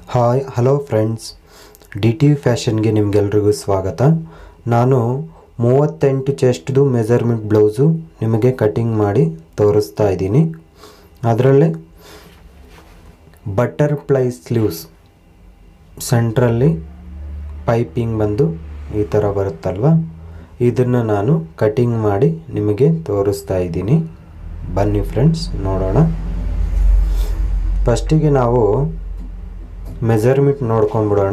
hi hello friends D T ಫ್ಯಾಷನ್ಗೆ ನಿಮಗೆಲ್ರಿಗೂ ಸ್ವಾಗತ ನಾನು ಮೂವತ್ತೆಂಟು ಚೆಸ್ಟ್ದು ಮೆಜರ್ಮೆಂಟ್ ಬ್ಲೌಸು ನಿಮಗೆ ಕಟಿಂಗ್ ಮಾಡಿ ತೋರಿಸ್ತಾ ಇದ್ದೀನಿ ಅದರಲ್ಲೇ ಬಟರ್ಫ್ಲೈ ಸ್ಲೀವ್ಸ್ ಸೆಂಟ್ರಲ್ಲಿ ಪೈಪಿಂಗ್ ಬಂದು ಈ ಥರ ಬರುತ್ತಲ್ವ ಇದನ್ನು ನಾನು ಕಟಿಂಗ್ ಮಾಡಿ ನಿಮಗೆ ತೋರಿಸ್ತಾ ಇದ್ದೀನಿ ಬನ್ನಿ ಫ್ರೆಂಡ್ಸ್ ನೋಡೋಣ ಫಸ್ಟಿಗೆ ನಾವು ಮೆಜರ್ಮೆಂಟ್ ನೋಡ್ಕೊಂಬಿಡೋಣ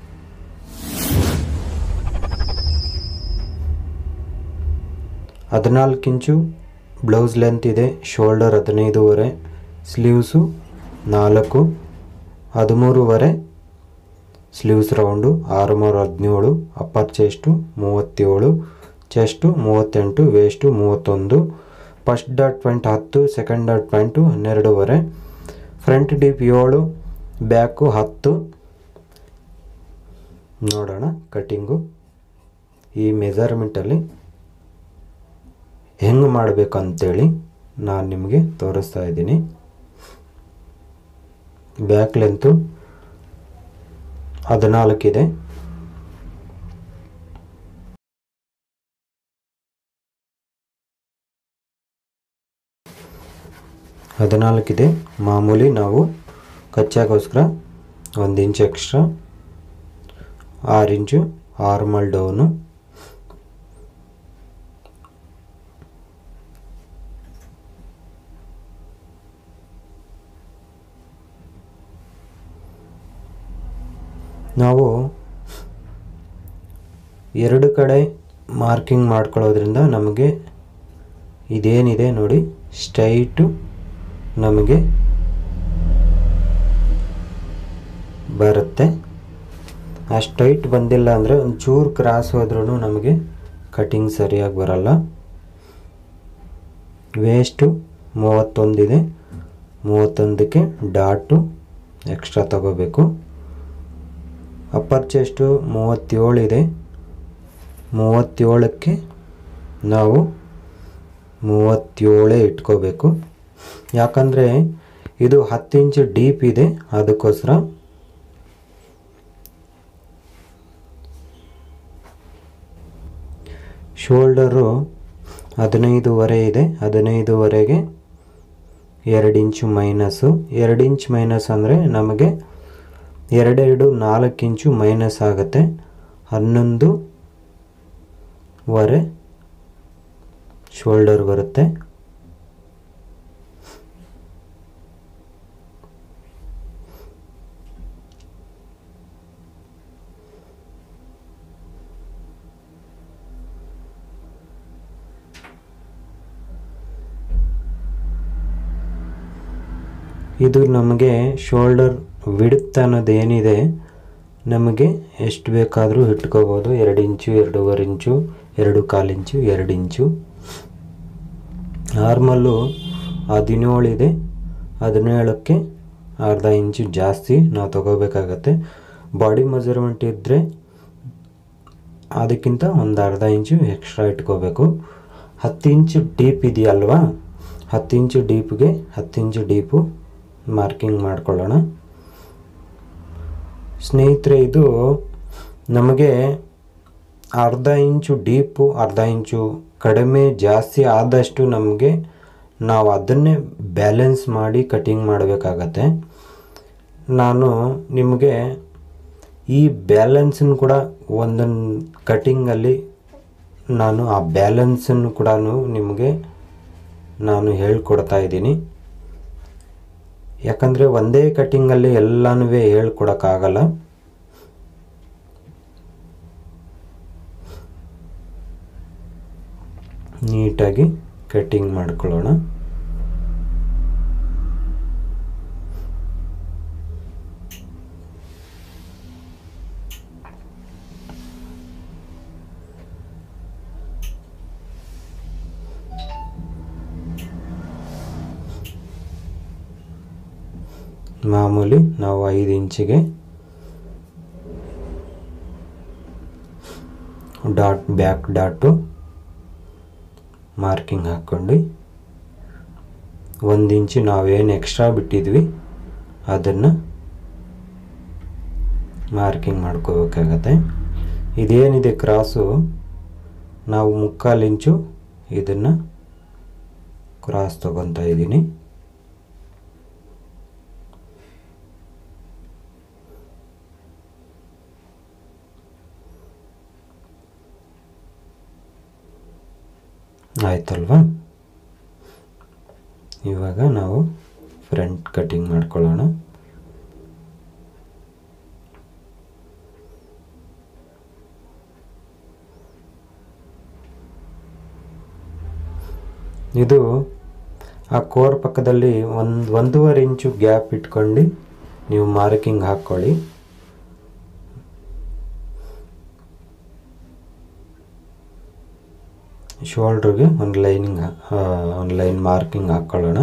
ಹದಿನಾಲ್ಕು ಇಂಚು ಬ್ಲೌಸ್ ಲೆಂತ್ ಇದೆ ಶೋಲ್ಡರ್ ಹದಿನೈದುವರೆ ಸ್ಲೀವ್ಸು ನಾಲ್ಕು ಹದಿಮೂರುವರೆ ಸ್ಲೀವ್ಸ್ ರೌಂಡು ಆರು ಮೂರು ಹದಿನೇಳು ಅಪ್ಪರ್ ಚೆಸ್ಟು ಮೂವತ್ತೇಳು ಚೆಸ್ಟು ಮೂವತ್ತೆಂಟು ವೇಸ್ಟು ಮೂವತ್ತೊಂದು ಫಸ್ಟ್ ಡಾಟ್ ಪಾಯಿಂಟ್ ಹತ್ತು ಸೆಕೆಂಡ್ ಡಾಟ್ ಪಾಯಿಂಟು ಹನ್ನೆರಡೂವರೆ ಫ್ರಂಟ್ ಡೀಪ್ ಏಳು ಬ್ಯಾಕು ಹತ್ತು ನೋಡೋಣ ಕಟ್ಟಿಂಗು ಈ ಮೆಜರ್ಮೆಂಟಲ್ಲಿ ಹೆಂಗೆ ಮಾಡಬೇಕು ಅಂತೇಳಿ ನಾನು ನಿಮಗೆ ತೋರಿಸ್ತಾ ಇದ್ದೀನಿ ಬ್ಯಾಕ್ ಲೆಂತು ಹದಿನಾಲ್ಕಿದೆ ಹದಿನಾಲ್ಕಿದೆ ಮಾಮೂಲಿ ನಾವು ಕಚ್ಚಾಗೋಸ್ಕರ ಒಂದು ಇಂಚ್ ಎಕ್ಸ್ಟ್ರಾ ಆರು ಇಂಚು ಆರ್ಮಲ್ ಡೌನು ನಾವು ಎರಡು ಕಡೆ ಮಾರ್ಕಿಂಗ್ ಮಾಡ್ಕೊಳ್ಳೋದ್ರಿಂದ ನಮಗೆ ಇದೇನಿದೆ ನೋಡಿ ಸ್ಟ್ರೈಟು ನಮಗೆ ಬರುತ್ತೆ ಆ ಸ್ಟ್ರೈಟ್ ಬಂದಿಲ್ಲ ಅಂದರೆ ಒಂಚೂರು ಕ್ರಾಸ್ ಹೋದ್ರೂ ನಮಗೆ ಕಟಿಂಗ್ ಸರಿಯಾಗಿ ಬರಲ್ಲ ವೇಸ್ಟು ಮೂವತ್ತೊಂದಿದೆ ಮೂವತ್ತೊಂದಕ್ಕೆ ಡಾಟು ಎಕ್ಸ್ಟ್ರಾ ತಗೋಬೇಕು ಅಪ್ಪರ್ ಚೆಸ್ಟು ಮೂವತ್ತೇಳಿದೆ ಮೂವತ್ತೇಳಕ್ಕೆ ನಾವು ಮೂವತ್ತೇಳೇ ಇಟ್ಕೋಬೇಕು ಯಾಕಂದರೆ ಇದು ಹತ್ತು ಇಂಚು ಡೀಪ್ ಇದೆ ಅದಕ್ಕೋಸ್ಕರ ಶೋಲ್ಡರು ಹದಿನೈದುವರೆ ಇದೆ ಹದಿನೈದುವರೆಗೆ ಎರಡು ಇಂಚು ಮೈನಸ್ಸು ಎರಡು ಇಂಚ್ ಮೈನಸ್ ಅಂದರೆ ನಮಗೆ ಎರಡೆರಡು ನಾಲ್ಕು ಇಂಚು ಮೈನಸ್ ಆಗುತ್ತೆ ಹನ್ನೊಂದು ವರೆ ಶೋಲ್ಡರ್ ಬರುತ್ತೆ ಇದು ನಮಗೆ ಶೋಲ್ಡರ್ ವಿಡ್ತ್ ಅನ್ನೋದು ಏನಿದೆ ನಮಗೆ ಎಷ್ಟು ಬೇಕಾದರೂ ಇಟ್ಕೋಬೋದು ಎರಡು ಇಂಚು ಎರಡೂವರೆ ಇಂಚು ಎರಡು ಕಾಲು ಇಂಚು ಎರಡು ಇಂಚು ನಾರ್ಮಲ್ಲು ಹದಿನೇಳಿದೆ ಹದಿನೇಳಕ್ಕೆ ಅರ್ಧ ಇಂಚು ಜಾಸ್ತಿ ನಾವು ತಗೋಬೇಕಾಗತ್ತೆ ಬಾಡಿ ಮೆಜರ್ಮೆಂಟ್ ಇದ್ದರೆ ಅದಕ್ಕಿಂತ ಒಂದು ಅರ್ಧ ಇಂಚು ಎಕ್ಸ್ಟ್ರಾ ಇಟ್ಕೋಬೇಕು ಹತ್ತು ಇಂಚು ಡೀಪ್ ಇದೆಯಲ್ವಾ ಹತ್ತು ಇಂಚು ಡೀಪ್ಗೆ ಹತ್ತು ಇಂಚು ಡೀಪು ಮಾರ್ಕಿಂಗ್ ಮಾಡ್ಕೊಳ್ಳೋಣ ಸ್ನೇಹಿತರೆ ಇದು ನಮಗೆ ಅರ್ಧ ಇಂಚು ಡೀಪು ಅರ್ಧ ಇಂಚು ಕಡಿಮೆ ಜಾಸ್ತಿ ಆದಷ್ಟು ನಮಗೆ ನಾವು ಅದನ್ನೇ ಬ್ಯಾಲೆನ್ಸ್ ಮಾಡಿ ಕಟಿಂಗ್ ಮಾಡಬೇಕಾಗತ್ತೆ ನಾನು ನಿಮಗೆ ಈ ಬ್ಯಾಲೆನ್ಸನ್ನು ಕೂಡ ಒಂದೊಂದು ಕಟಿಂಗಲ್ಲಿ ನಾನು ಆ ಬ್ಯಾಲೆನ್ಸನ್ನು ಕೂಡ ನಿಮಗೆ ನಾನು ಹೇಳ್ಕೊಡ್ತಾ ಇದ್ದೀನಿ ಯಾಕಂದರೆ ಒಂದೇ ಕಟಿಂಗಲ್ಲಿ ಎಲ್ಲನೂ ಹೇಳ್ಕೊಡೋಕ್ಕಾಗಲ್ಲ ನೀಟಾಗಿ ಕಟ್ಟಿಂಗ್ ಮಾಡ್ಕೊಳ್ಳೋಣ ಮಾಮೂಲಿ ನಾವು ಐದು ಇಂಚಿಗೆ ಡಾಟ್ ಬ್ಯಾಕ್ ಡಾಟು ಮಾರ್ಕಿಂಗ್ ಹಾಕ್ಕೊಂಡು ಒಂದು ಇಂಚು ನಾವೇನು ಎಕ್ಸ್ಟ್ರಾ ಬಿಟ್ಟಿದ್ವಿ ಅದನ್ನು ಮಾರ್ಕಿಂಗ್ ಮಾಡ್ಕೋಬೇಕಾಗತ್ತೆ ಇದೇನಿದೆ ಕ್ರಾಸು ನಾವು ಮುಕ್ಕಾಲು ಇಂಚು ಇದನ್ನು ಕ್ರಾಸ್ ತೊಗೊತಾ ಇದ್ದೀನಿ ಆಯ್ತಲ್ವಾ ಇವಾಗ ನಾವು ಫ್ರಂಟ್ ಕಟಿಂಗ್ ಮಾಡ್ಕೊಳ್ಳೋಣ ಇದು ಆ ಕೋರ್ ಪಕ್ಕದಲ್ಲಿ ಒಂದು ಒಂದೂವರೆ ಇಂಚು ಗ್ಯಾಪ್ ಇಟ್ಕೊಂಡು ನೀವು ಮಾರ್ಕಿಂಗ್ ಹಾಕ್ಕೊಳ್ಳಿ ಶೋಲ್ಡ್ರಿಗೆ ಒಂದು ಲೈನಿಂಗ್ ಒಂದು ಲೈನ್ ಮಾರ್ಕಿಂಗ್ ಹಾಕ್ಕೊಳ್ಳೋಣ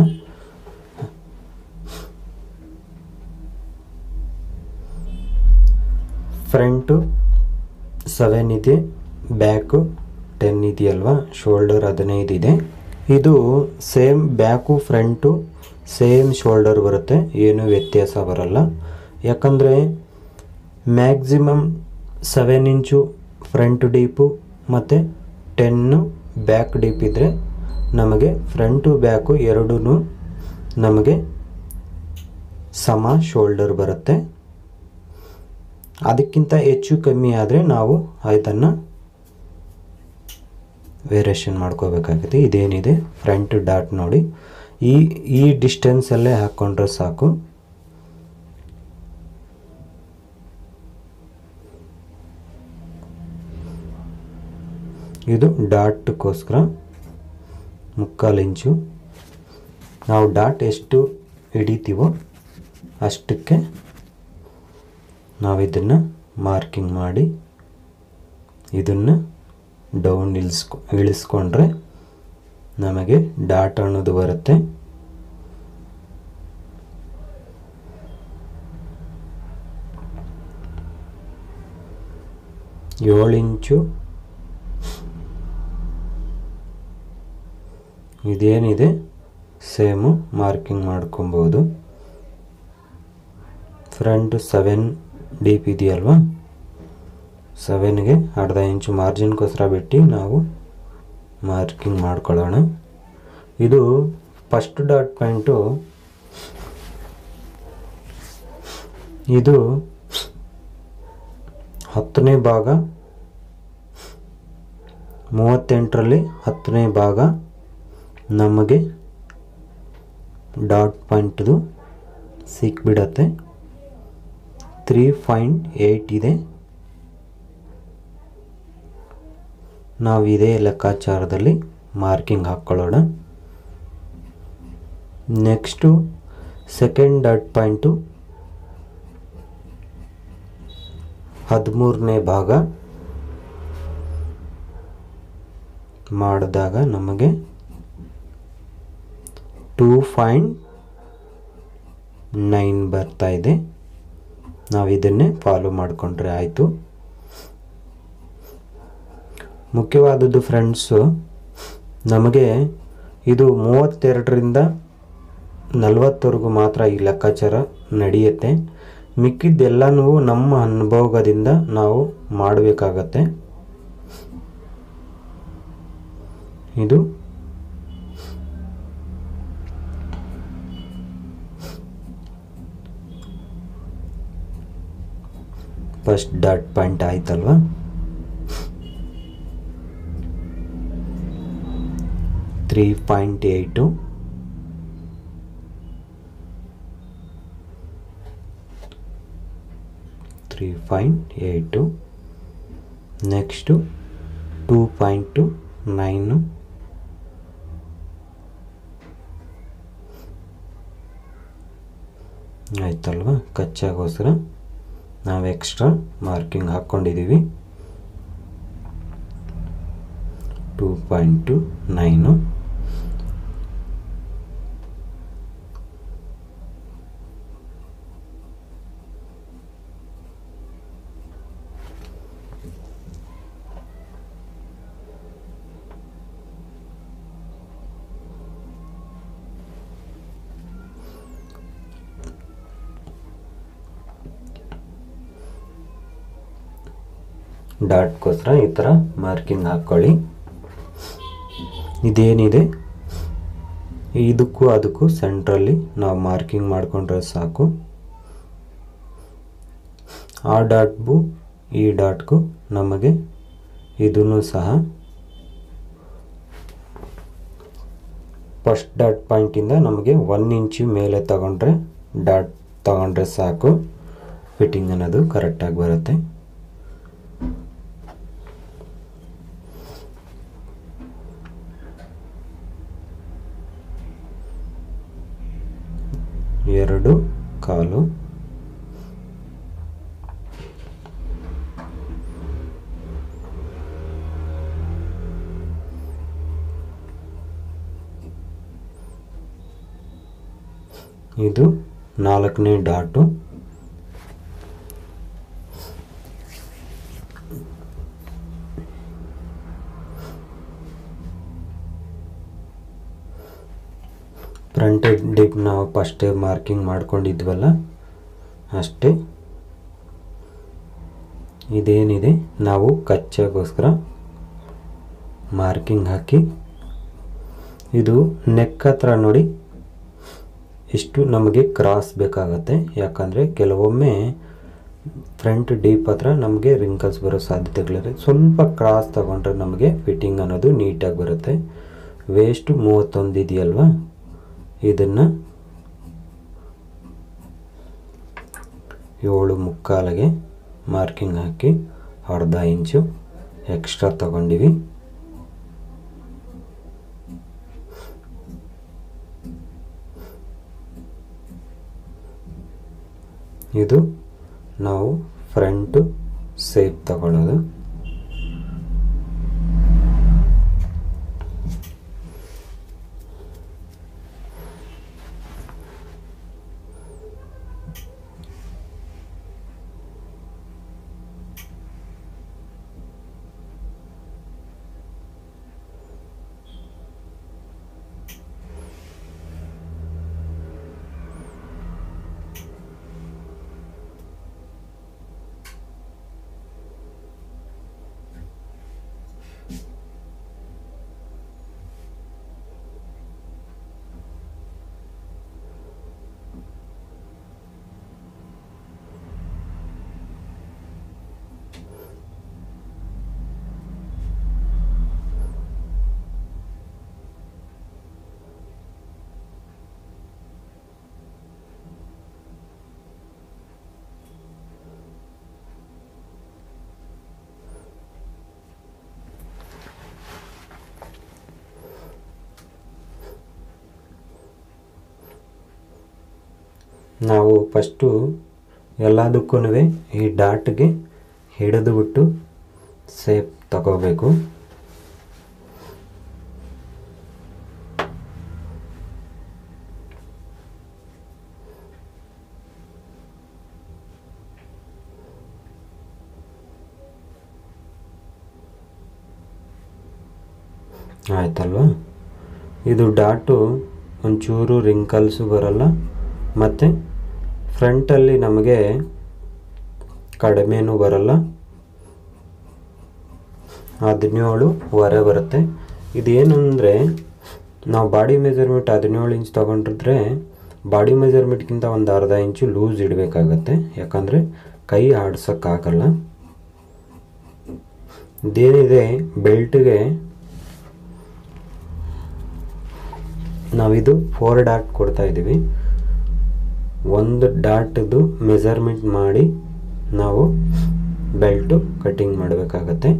ಫ್ರಂಟು ಸೆವೆನ್ ಇದೆ ಬ್ಯಾಕು ಟೆನ್ ಇದೆಯಲ್ವಾ ಶೋಲ್ಡರ್ ಹದಿನೈದು ಇದೆ ಇದು same back front same shoulder ಬರುತ್ತೆ ಏನೂ ವ್ಯತ್ಯಾಸ ಬರಲ್ಲ ಯಾಕಂದರೆ maximum seven inch front deep ಮತ್ತು ಟೆನ್ನು ಬ್ಯಾಕ್ ಡೀಪ್ ಇದ್ದರೆ ನಮಗೆ ಫ್ರಂಟು ಬ್ಯಾಕು ಎರಡೂ ನಮಗೆ ಸಮ ಶೋಲ್ಡರ್ ಬರುತ್ತೆ ಅದಕ್ಕಿಂತ ಹೆಚ್ಚು ಕಮ್ಮಿ ಆದರೆ ನಾವು ಇದನ್ನು ವೇರಿಯೇಷನ್ ಮಾಡ್ಕೋಬೇಕಾಗುತ್ತೆ ಇದೇನಿದೆ ಫ್ರಂಟ್ ಡಾಟ್ ನೋಡಿ ಈ ಈ ಡಿಸ್ಟೆನ್ಸಲ್ಲೇ ಹಾಕ್ಕೊಂಡ್ರೆ ಸಾಕು ಇದು ಡಾಟ್ಗೋಸ್ಕರ ಮುಕ್ಕಾಲು ಇಂಚು ನಾವು ಡಾಟ್ ಎಷ್ಟು ಹಿಡಿತೀವೋ ಅಷ್ಟಕ್ಕೆ ನಾವು ಇದನ್ನು ಮಾರ್ಕಿಂಗ್ ಮಾಡಿ ಇದನ್ನು ಡೌನ್ ಇಳಿಸ್ಕೊ ಇಳಿಸ್ಕೊಂಡ್ರೆ ನಮಗೆ ಡಾಟ್ ಅನ್ನೋದು ಬರುತ್ತೆ ಏಳು ಇಂಚು ಇದೇನಿದೆ ಸೇಮು ಮಾರ್ಕಿಂಗ್ ಮಾಡ್ಕೊಬೋದು ಫ್ರಂಟ್ ಸೆವೆನ್ ಡೀಪ್ ಇದೆಯಲ್ವಾ ಸೆವೆನ್ಗೆ ಅರ್ಧ ಇಂಚು ಮಾರ್ಜಿನ್ಗೋಸ್ಕರ ಬಿಟ್ಟು ನಾವು ಮಾರ್ಕಿಂಗ್ ಮಾಡ್ಕೊಳ್ಳೋಣ ಇದು ಫಸ್ಟ್ ಡಾಟ್ ಪಾಯಿಂಟು ಇದು ಹತ್ತನೇ ಭಾಗ ಮೂವತ್ತೆಂಟರಲ್ಲಿ ಹತ್ತನೇ ಭಾಗ ನಮಗೆ ಡಾಟ್ ಪಾಯಿಂಟ್ದು ಸಿಕ್ಬಿಡತ್ತೆ ತ್ರೀ ಪಾಯಿಂಟ್ ಏಯ್ಟ್ ಇದೆ ನಾವು ಇದೇ ಲೆಕ್ಕಾಚಾರದಲ್ಲಿ ಮಾರ್ಕಿಂಗ್ ಹಾಕ್ಕೊಳ್ಳೋಣ ನೆಕ್ಸ್ಟು ಸೆಕೆಂಡ್ ಡಾಟ್ ಪಾಯಿಂಟು ಹದಿಮೂರನೇ ಭಾಗ ಮಾಡಿದಾಗ ನಮಗೆ ಟೂ ಪಾಯಿಂಟ್ ನೈನ್ ಬರ್ತಾ ಇದೆ ನಾವು ಇದನ್ನೇ ಫಾಲೋ ಮಾಡಿಕೊಂಡ್ರೆ ಆಯಿತು ಮುಖ್ಯವಾದದ್ದು ಫ್ರೆಂಡ್ಸು ನಮಗೆ ಇದು ಮೂವತ್ತೆರಡರಿಂದ ನಲವತ್ತವರೆಗೂ ಮಾತ್ರ ಈ ಲೆಕ್ಕಾಚಾರ ನಡೆಯುತ್ತೆ ಮಿಕ್ಕಿದ್ದೆಲ್ಲನೂ ನಮ್ಮ ಅನುಭೋಗದಿಂದ ನಾವು ಮಾಡಬೇಕಾಗತ್ತೆ ಇದು ಫಸ್ಟ್ ಡಾಟ್ ಪಾಯಿಂಟ್ ಆಯ್ತಲ್ವಾ three point eight three point eight next two point nine ಆಯ್ತಲ್ವಾ ಕಚ್ಚಾಗೋಸ್ಕರ ನಾವು ಎಕ್ಸ್ಟ್ರಾ ಮಾರ್ಕಿಂಗ್ ಹಾಕ್ಕೊಂಡಿದ್ದೀವಿ ಟೂ ಪಾಯಿಂಟ್ ಟು ನೈನು ಡಾಟ್ಗೋಸ್ಕರ ಈ ಥರ ಮಾರ್ಕಿಂಗ್ ಹಾಕ್ಕೊಳ್ಳಿ ಇದೇನಿದೆ ಇದಕ್ಕೂ ಅದಕ್ಕೂ ಸೆಂಟ್ರಲ್ಲಿ ನಾವು ಮಾರ್ಕಿಂಗ್ ಮಾಡಿಕೊಂಡ್ರೆ ಸಾಕು ಆ ಡಾಟ್ಗೂ ಈ ಡಾಟ್ಗೂ ನಮಗೆ ಇದನ್ನು ಸಹ ಫಸ್ಟ್ ಡಾಟ್ ಪಾಯಿಂಟಿಂದ ನಮಗೆ ಒನ್ ಇಂಚು ಮೇಲೆ ತಗೊಂಡ್ರೆ ಡಾಟ್ ತಗೊಂಡ್ರೆ ಸಾಕು ಫಿಟ್ಟಿಂಗ್ ಅನ್ನೋದು ಕರೆಕ್ಟಾಗಿ ಬರುತ್ತೆ ಎರಡು ಕಾಲು ಇದು ನಾಲ್ಕನೇ ಡಾಟು ಫ್ರಂಟ್ ಡಿಪ್ ನಾವು ಫಸ್ಟೇ ಮಾರ್ಕಿಂಗ್ ಮಾಡ್ಕೊಂಡಿದ್ವಲ್ಲ ಅಷ್ಟೇ ಇದೇನಿದೆ ನಾವು ಕಚ್ಚಾಗೋಸ್ಕರ ಮಾರ್ಕಿಂಗ್ ಹಾಕಿ ಇದು ನೆಕ್ ಹತ್ರ ನೋಡಿ ಇಷ್ಟು ನಮಗೆ ಕ್ರಾಸ್ ಬೇಕಾಗತ್ತೆ ಯಾಕಂದರೆ ಕೆಲವೊಮ್ಮೆ ಫ್ರಂಟ್ ಡೀಪ್ ಹತ್ರ ನಮಗೆ ರಿಂಕಲ್ಸ್ ಬರೋ ಸಾಧ್ಯತೆಗಳಿದೆ ಸ್ವಲ್ಪ ಕ್ರಾಸ್ ತಗೊಂಡ್ರೆ ನಮಗೆ ಫಿಟ್ಟಿಂಗ್ ಅನ್ನೋದು ನೀಟಾಗಿ ಬರುತ್ತೆ ವೇಸ್ಟ್ ಮೂವತ್ತೊಂದು ಇದೆಯಲ್ವಾ ಇದನ್ನು ಏಳು ಮುಕ್ಕಾಲಿಗೆ ಮಾರ್ಕಿಂಗ್ ಹಾಕಿ ಅರ್ಧ ಇಂಚು ಎಕ್ಸ್ಟ್ರಾ ತಗೊಂಡಿವಿ ಇದು ನಾವು ಫ್ರಂಟು ಸೇಪ್ ತಗೊಳ್ಳೋದು ನಾವು ಫಸ್ಟು ಎಲ್ಲದಕ್ಕೂ ಈ ಡಾಟ್ಗೆ ಹಿಡಿದು ಬಿಟ್ಟು ಸೇಪ್ ತಗೋಬೇಕು ಆಯ್ತಲ್ವಾ ಇದು ಡಾಟು ಒಂಚೂರು ರಿಂಕಲ್ಸು ಬರಲ್ಲ ಮತ್ತು ಫ್ರಂಟಲ್ಲಿ ನಮಗೆ ಕಡಿಮೆನೂ ಬರಲ್ಲ ಹದಿನೇಳು ವರೆ ಬರುತ್ತೆ ಇದೇನು ಅಂದರೆ ನಾವು ಬಾಡಿ ಮೆಜರ್ಮೆಂಟ್ ಹದಿನೇಳು ಇಂಚ್ ತೊಗೊಂಡಿದ್ರೆ ಬಾಡಿ ಮೆಜರ್ಮೆಂಟ್ಗಿಂತ ಒಂದು ಅರ್ಧ ಇಂಚು ಲೂಸ್ ಇಡಬೇಕಾಗತ್ತೆ ಯಾಕಂದರೆ ಕೈ ಆಡ್ಸೋಕ್ಕಾಗಲ್ಲ ಇದೇನಿದೆ ಬೆಲ್ಟ್ಗೆ ನಾವಿದು ಫೋರ್ ಡಾಟ್ ಕೊಡ್ತಾ ಇದ್ದೀವಿ ಒಂದು ಡಾಟ್ದು ಮೆಜರ್ಮೆಂಟ್ ಮಾಡಿ ನಾವು ಬೆಲ್ಟು ಕಟ್ಟಿಂಗ್ ಮಾಡಬೇಕಾಗತ್ತೆ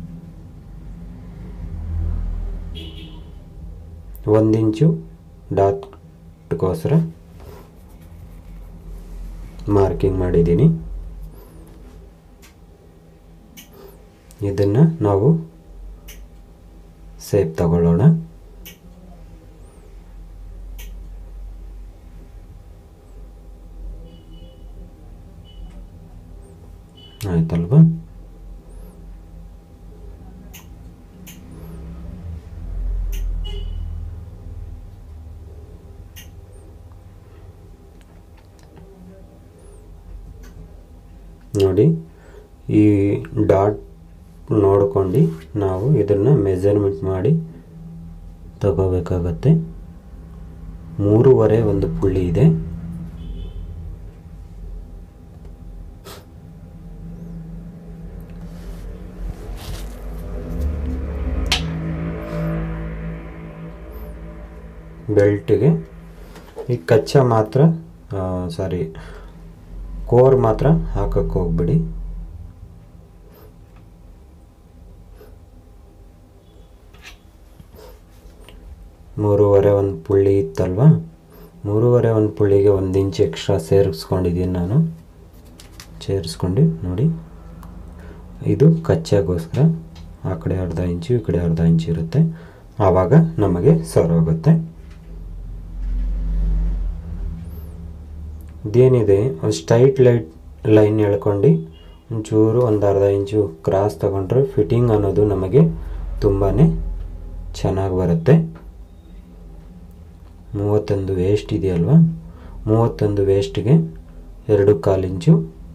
ಒಂದು ಇಂಚು ಡಾಟ್ಗೋಸ್ಕರ ಮಾರ್ಕಿಂಗ್ ಮಾಡಿದ್ದೀನಿ ಇದನ್ನು ನಾವು ಸೇಪ್ ತಗೊಳ್ಳೋಣ ಆಯ್ತಲ್ವಾ ನೋಡಿ ಈ ಡಾಟ್ ನೋಡ್ಕೊಂಡು ನಾವು ಇದನ್ನು ಮೆಜರ್ಮೆಂಟ್ ಮಾಡಿ ತಗೋಬೇಕಾಗತ್ತೆ ಮೂರುವರೆ ಒಂದು ಪುಳ್ಳಿ ಇದೆ ಬೆಲ್ಟಿಗೆ ಈ ಕಚ್ಚಾ ಮಾತ್ರ ಸಾರಿ ಕೋರ್ ಮಾತ್ರ ಹಾಕಕ್ಕೆ ಹೋಗ್ಬಿಡಿ ಮೂರುವರೆ ಒಂದು ಪುಳ್ಳಿ ಇತ್ತಲ್ವ ಮೂರುವರೆ ಒಂದು ಪುಳ್ಳಿಗೆ ಒಂದು ಇಂಚ್ ಎಕ್ಸ್ಟ್ರಾ ಸೇರಿಸ್ಕೊಂಡಿದ್ದೀನಿ ನಾನು ಸೇರಿಸ್ಕೊಂಡು ನೋಡಿ ಇದು ಕಚ್ಚಾಗೋಸ್ಕರ ಆ ಕಡೆ ಅರ್ಧ ಇಂಚು ಈ ಕಡೆ ಅರ್ಧ ಇಂಚು ಇರುತ್ತೆ ಆವಾಗ ನಮಗೆ ಸರೋಗುತ್ತೆ ಇದೇನಿದೆ ಒಂದು ಸ್ಟ್ರೈಟ್ ಲೈಟ್ ಲೈನ್ ಎಳ್ಕೊಂಡು ಒಂಚೂರು ಒಂದು ಅರ್ಧ ಇಂಚು ಕ್ರಾಸ್ ತಗೊಂಡ್ರೆ ಫಿಟ್ಟಿಂಗ್ ಅನ್ನೋದು ನಮಗೆ ತುಂಬಾ ಚೆನ್ನಾಗಿ ಬರುತ್ತೆ ಮೂವತ್ತೊಂದು ವೇಸ್ಟ್ ಇದೆಯಲ್ವ ಮೂವತ್ತೊಂದು ವೇಸ್ಟ್ಗೆ ಎರಡು ಕಾಲು ಇಂಚು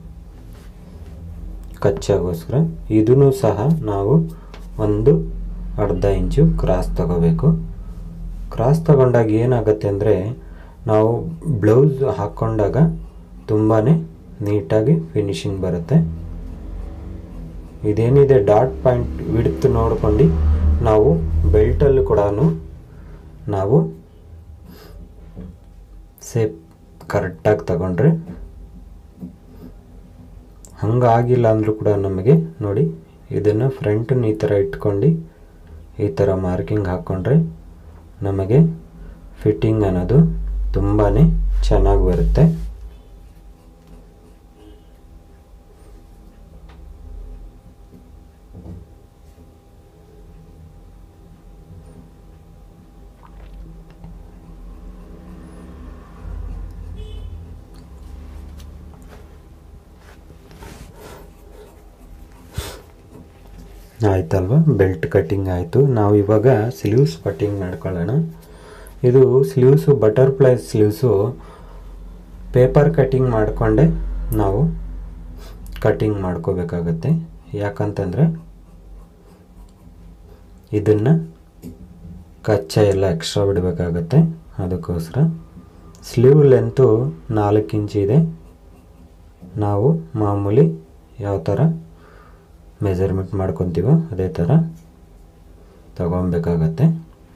ಕಚ್ಚಾಗೋಸ್ಕರ ಇದೂ ಸಹ ನಾವು ಒಂದು ಅರ್ಧ ಇಂಚು ಕ್ರಾಸ್ ತಗೋಬೇಕು ಕ್ರಾಸ್ ತಗೊಂಡಾಗ ಏನಾಗುತ್ತೆ ಅಂದರೆ ನಾವು ಬ್ಲೌಸ್ ಹಾಕ್ಕೊಂಡಾಗ ತುಂಬಾ ನೀಟಾಗಿ ಫಿನಿಶಿಂಗ್ ಬರುತ್ತೆ ಇದೇನಿದೆ ಡಾಟ್ ಪಾಯಿಂಟ್ ವಿಡ್ತ್ ನೋಡ್ಕೊಂಡು ನಾವು ಬೆಲ್ಟಲ್ಲಿ ಕೂಡ ನಾವು ಸೇಪ್ ಕರೆಕ್ಟಾಗಿ ತಗೊಂಡ್ರೆ ಹಂಗಾಗಿಲ್ಲ ಅಂದರೂ ಕೂಡ ನಮಗೆ ನೋಡಿ ಇದನ್ನು ಫ್ರಂಟನ್ನು ಈ ಥರ ಇಟ್ಕೊಂಡು ಈ ಥರ ಮಾರ್ಕಿಂಗ್ ಹಾಕ್ಕೊಂಡ್ರೆ ನಮಗೆ ಫಿಟ್ಟಿಂಗ್ ಅನ್ನೋದು ತುಂಬಾ ಚೆನ್ನಾಗಿ ಬರುತ್ತೆ ಆಯ್ತಲ್ವ ಬೆಲ್ಟ್ ಕಟ್ಟಿಂಗ್ ಆಯಿತು ನಾವು ಇವಾಗ ಸ್ಲೀವ್ಸ್ ಕಟ್ಟಿಂಗ್ ಮಾಡ್ಕೊಳ್ಳೋಣ ಇದು sleeves butterfly sleeves paper cutting ಮಾಡಿಕೊಂಡೆ ನಾವು ಕಟ್ಟಿಂಗ್ ಮಾಡ್ಕೋಬೇಕಾಗತ್ತೆ ಯಾಕಂತಂದರೆ ಇದನ್ನು ಕಚ್ಚಾ ಎಲ್ಲ ಎಕ್ಸ್ಟ್ರಾ ಬಿಡಬೇಕಾಗತ್ತೆ ಅದಕ್ಕೋಸ್ಕರ ಸ್ಲೀವ್ ಲೆಂತು ನಾಲ್ಕು ಇಂಚ್ ಇದೆ ನಾವು ಮಾಮೂಲಿ ಯಾವ ಥರ ಮೆಜರ್ಮೆಂಟ್ ಮಾಡ್ಕೊತೀವೋ ಅದೇ ಥರ ತಗೊಬೇಕಾಗತ್ತೆ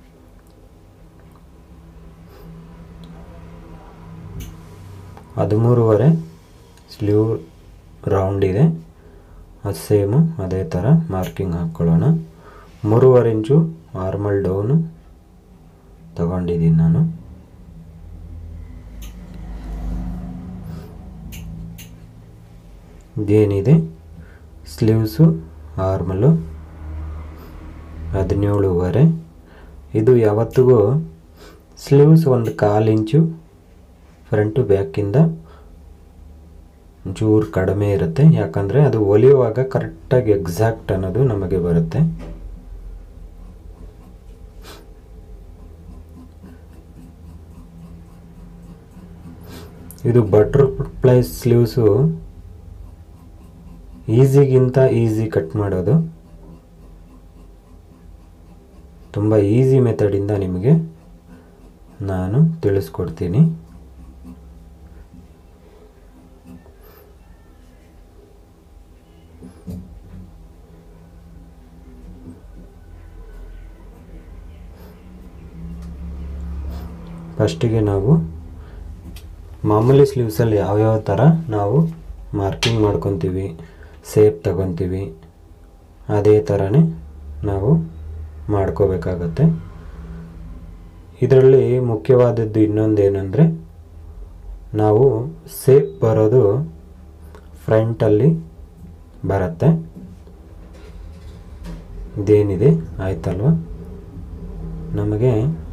ಹದಿಮೂರುವರೆ ಸ್ಲೀವ್ ರೌಂಡ್ ಇದೆ ಅದು ಸೇಮು ಅದೇ ಥರ ಮಾರ್ಕಿಂಗ್ ಹಾಕ್ಕೊಳ್ಳೋಣ ಮೂರುವರೆ ಇಂಚು ನಾರ್ಮಲ್ ಡೌನು ತಗೊಂಡಿದ್ದೀನಿ ನಾನು ಇದೇನಿದೆ ಸ್ಲೀವ್ಸು ಆರ್ಮಲು ಹದಿನೇಳುವರೆ ಇದು ಯಾವತ್ತಿಗೂ ಸ್ಲೀವ್ಸ್ ಒಂದು ಕಾಲು ಇಂಚು ಫ್ರಂಟು ಬ್ಯಾಕಿಂದ ಚೂರು ಕಡಿಮೆ ಇರುತ್ತೆ ಯಾಕಂದರೆ ಅದು ಹೊಲಿಯುವಾಗ ಕರೆಕ್ಟಾಗಿ ಎಕ್ಸಾಕ್ಟ್ ಅನ್ನೋದು ನಮಗೆ ಬರುತ್ತೆ ಇದು ಬಟರ್ಫ್ಲೈ ಸ್ಲೀವ್ಸು ಈಸಿಗಿಂತ ಈಸಿ ಕಟ್ ಮಾಡೋದು ತುಂಬ ಈಸಿ ಮೆಥಡಿಂದ ನಿಮಗೆ ನಾನು ತಿಳಿಸ್ಕೊಡ್ತೀನಿ ಫಸ್ಟಿಗೆ ನಾವು ಮಾಮೂಲಿ ಸ್ಲೀವ್ಸಲ್ಲಿ ಯಾವ್ಯಾವ ಥರ ನಾವು ಮಾರ್ಕಿಂಗ್ ಮಾಡ್ಕೊತೀವಿ ಸೇಪ್ ತಗೊತೀವಿ ಅದೇ ಥರನೇ ನಾವು ಮಾಡ್ಕೋಬೇಕಾಗತ್ತೆ ಇದರಲ್ಲಿ ಮುಖ್ಯವಾದದ್ದು ಇನ್ನೊಂದೇನೆಂದರೆ ನಾವು ಸೇಪ್ ಬರೋದು ಫ್ರಂಟಲ್ಲಿ ಬರುತ್ತೆ ಇದೇನಿದೆ ಆಯ್ತಲ್ವ ನಮಗೆ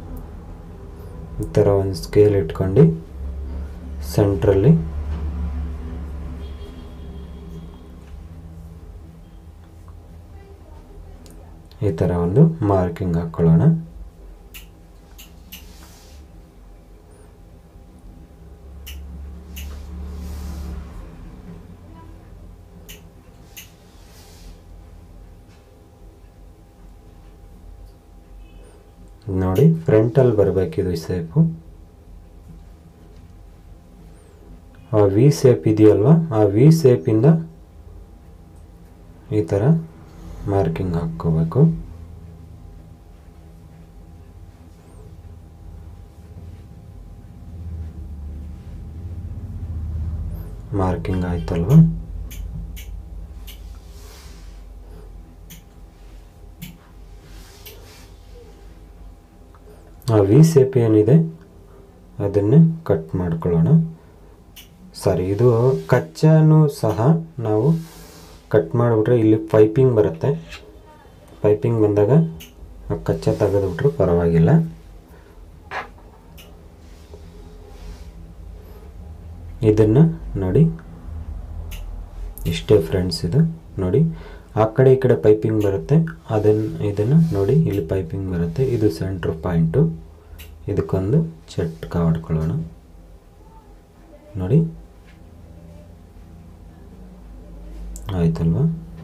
ಈ ಥರ ಒಂದು ಸ್ಕೇಲ್ ಇಟ್ಕೊಂಡು ಸೆಂಟ್ರಲ್ಲಿ ಈ ಥರ ಒಂದು ಮಾರ್ಕಿಂಗ್ ಹಾಕ್ಕೊಳ್ಳೋಣ ನೋಡಿ ಫ್ರಂಟಲ್ಲಿ ಬರಬೇಕಿದು ಸೇಪು ಆ ವಿ ಸೇಪ್ ಇದೆಯಲ್ವ ಆ ವಿ ಸೇಪಿಂದ ಈ ಥರ ಮಾರ್ಕಿಂಗ್ ಹಾಕ್ಕೋಬೇಕು ಮಾರ್ಕಿಂಗ್ ಆಯ್ತಲ್ವ ಆ ವಿ ಸೇಪ್ ಏನಿದೆ ಅದನ್ನೇ ಕಟ್ ಮಾಡ್ಕೊಳ್ಳೋಣ ಸರಿ ಇದು ಕಚ್ಚಾನು ಸಹ ನಾವು ಕಟ್ ಮಾಡಿಬಿಟ್ರೆ ಇಲ್ಲಿ ಪೈಪಿಂಗ್ ಬರುತ್ತೆ ಪೈಪಿಂಗ್ ಬಂದಾಗ ಆ ಕಚ್ಚಾ ತೆಗೆದುಬಿಟ್ರೆ ಪರವಾಗಿಲ್ಲ ಇದನ್ನು ನೋಡಿ ಇಷ್ಟೇ ಫ್ರೆಂಡ್ಸ್ ಇದು ನೋಡಿ ಆ ಕಡೆ ಈ ಕಡೆ ಪೈಪಿಂಗ್ ಬರುತ್ತೆ ಅದನ್ನು ಇದನ್ನು ನೋಡಿ ಇಲ್ಲಿ ಪೈಪಿಂಗ್ ಬರುತ್ತೆ ಇದು ಸೆಂಟ್ರ್ ಪಾಯಿಂಟು ಇದಕ್ಕೊಂದು ಚಟ್ಕ ಹೊಡ್ಕೊಳ್ಳೋಣ ನೋಡಿ ಆಯ್ತಲ್ವಾ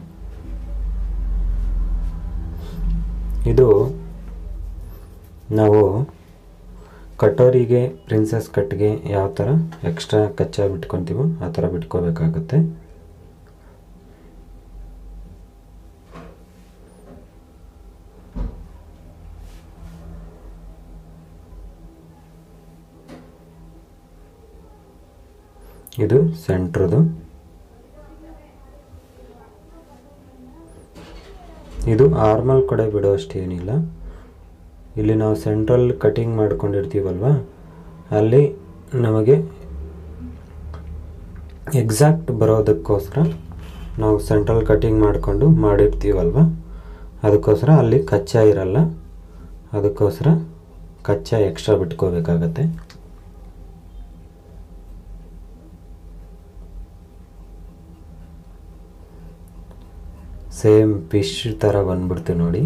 ಇದು ನಾವು ಕಟೋರಿಗೆ ಪ್ರಿನ್ಸಸ್ ಕಟ್ಗೆ ಯಾವ ಥರ ಎಕ್ಸ್ಟ್ರಾ ಕಚ್ಚಾ ಬಿಟ್ಕೊತೀವೋ ಆ ಥರ ಬಿಟ್ಕೋಬೇಕಾಗುತ್ತೆ ಇದು ಸೆಂಟ್ರದು ಇದು ಆರ್ಮಲ್ ಕಡೆ ಬಿಡೋಷ್ಟು ಏನಿಲ್ಲ ಇಲ್ಲಿ ನಾವು ಸೆಂಟ್ರಲ್ ಕಟಿಂಗ್ ಮಾಡ್ಕೊಂಡಿರ್ತೀವಲ್ವ ಅಲ್ಲಿ ನಮಗೆ ಎಕ್ಸಾಕ್ಟ್ ಬರೋದಕ್ಕೋಸ್ಕರ ನಾವು ಸೆಂಟ್ರಲ್ ಕಟಿಂಗ್ ಮಾಡಿಕೊಂಡು ಮಾಡಿರ್ತೀವಲ್ವ ಅದಕ್ಕೋಸ್ಕರ ಅಲ್ಲಿ ಕಚ್ಚಾ ಇರಲ್ಲ ಅದಕ್ಕೋಸ್ಕರ ಕಚ್ಚಾ ಎಕ್ಸ್ಟ್ರಾ ಬಿಟ್ಕೋಬೇಕಾಗತ್ತೆ ಸೇಮ್ ಫಿಶ್ ಥರ ಬಂದ್ಬಿಡ್ತು ನೋಡಿ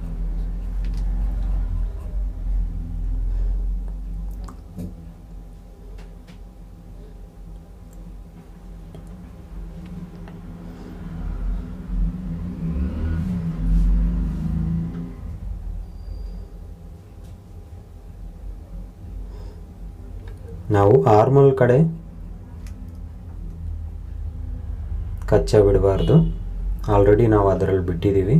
ನಾವು ಆರ್ಮಲ್ ಕಡೆ ಕಚ್ಚಾ ಬಿಡಬಾರ್ದು ಆಲ್ರೆಡಿ ನಾವು ಅದರಲ್ಲಿ ಬಿಟ್ಟಿದ್ದೀವಿ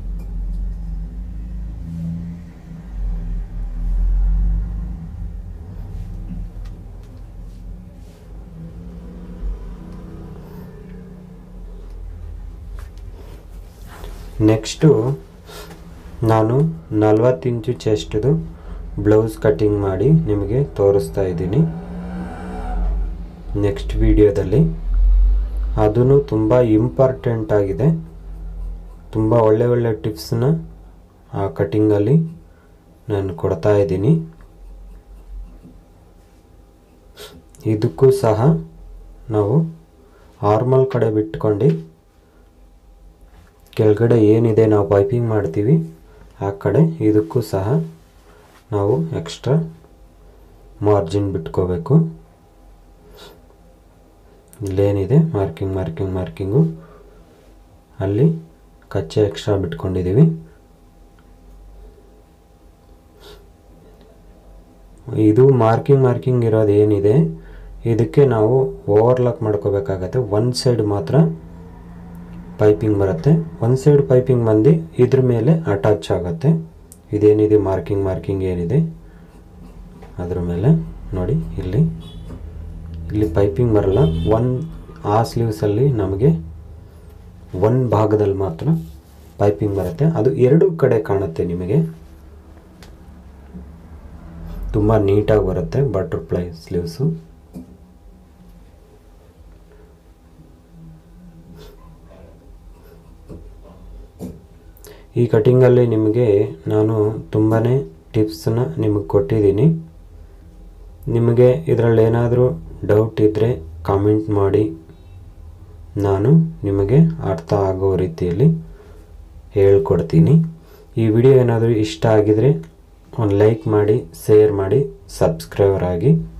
ನೆಕ್ಸ್ಟು ನಾನು ನಲ್ವತ್ತು ಇಂಚು ಚೆಸ್ಟ್ದು ಬ್ಲೌಸ್ ಕಟ್ಟಿಂಗ್ ಮಾಡಿ ನಿಮಗೆ ತೋರಿಸ್ತಾ ಇದ್ದೀನಿ ನೆಕ್ಸ್ಟ್ ವಿಡಿಯೋದಲ್ಲಿ ಅದೂ ತುಂಬ ಇಂಪಾರ್ಟೆಂಟ್ ಆಗಿದೆ ತುಂಬ ಒಳ್ಳೆ ಒಳ್ಳೆ ಟಿಪ್ಸನ್ನ ಆ ಕಟ್ಟಿಂಗಲ್ಲಿ ನಾನು ಕೊಡ್ತಾ ಇದ್ದೀನಿ ಇದಕ್ಕೂ ಸಹ ನಾವು ಆರ್ಮಲ್ ಕಡೆ ಬಿಟ್ಕೊಂಡು ಕೆಳಗಡೆ ಏನಿದೆ ನಾವು ಪೈಪಿಂಗ್ ಮಾಡ್ತೀವಿ ಆ ಕಡೆ ಇದಕ್ಕೂ ಸಹ ನಾವು ಎಕ್ಸ್ಟ್ರಾ ಮಾರ್ಜಿನ್ ಬಿಟ್ಕೋಬೇಕು ಇಲ್ಲೇನಿದೆ ಮಾರ್ಕಿಂಗ್ ಮಾರ್ಕಿಂಗ್ ಮಾರ್ಕಿಂಗು ಅಲ್ಲಿ ಕಚ್ಚೆ ಎಕ್ಸ್ಟ್ರಾ ಬಿಟ್ಕೊಂಡಿದ್ದೀವಿ ಇದು ಮಾರ್ಕಿಂಗ್ ಮಾರ್ಕಿಂಗ್ ಇರೋದು ಏನಿದೆ ಇದಕ್ಕೆ ನಾವು ಓವರ್ಲಾಕ್ ಮಾಡ್ಕೋಬೇಕಾಗತ್ತೆ ಒಂದು ಸೈಡ್ ಮಾತ್ರ ಪೈಪಿಂಗ್ ಬರುತ್ತೆ ಒಂದು ಸೈಡ್ ಪೈಪಿಂಗ್ ಬಂದು ಇದ್ರ ಮೇಲೆ ಅಟ್ಯಾಚ್ ಆಗುತ್ತೆ ಇದೇನಿದೆ ಮಾರ್ಕಿಂಗ್ ಮಾರ್ಕಿಂಗ್ ಏನಿದೆ ಅದ್ರ ಮೇಲೆ ನೋಡಿ ಇಲ್ಲಿ ಇಲ್ಲಿ ಪೈಪಿಂಗ್ ಬರಲ್ಲ ಒನ್ ಆ ಸ್ಲೀವ್ಸಲ್ಲಿ ನಮಗೆ ಒಂದು ಭಾಗದಲ್ಲಿ ಮಾತ್ರ ಪೈಪಿಂಗ್ ಬರುತ್ತೆ ಅದು ಎರಡೂ ಕಡೆ ಕಾಣುತ್ತೆ ನಿಮಗೆ ತುಂಬ ನೀಟಾಗಿ ಬರುತ್ತೆ ಬಟರ್ಫ್ಲೈ ಸ್ಲೀವ್ಸು ಈ ಕಟಿಂಗಲ್ಲಿ ನಿಮಗೆ ನಾನು ತುಂಬಾ ಟಿಪ್ಸನ್ನ ನಿಮಗೆ ಕೊಟ್ಟಿದ್ದೀನಿ ನಿಮಗೆ ಇದರಲ್ಲಿ ಏನಾದರೂ ಡೌಟ್ ಇದ್ದರೆ ಕಾಮೆಂಟ್ ಮಾಡಿ ನಾನು ನಿಮಗೆ ಅರ್ಥ ಆಗೋ ರೀತಿಯಲ್ಲಿ ಹೇಳ್ಕೊಡ್ತೀನಿ ಈ ವಿಡಿಯೋ ಏನಾದರೂ ಇಷ್ಟ ಆಗಿದರೆ ಒಂದು ಲೈಕ್ ಮಾಡಿ ಶೇರ್ ಮಾಡಿ ಸಬ್ಸ್ಕ್ರೈಬರ್ ಆಗಿ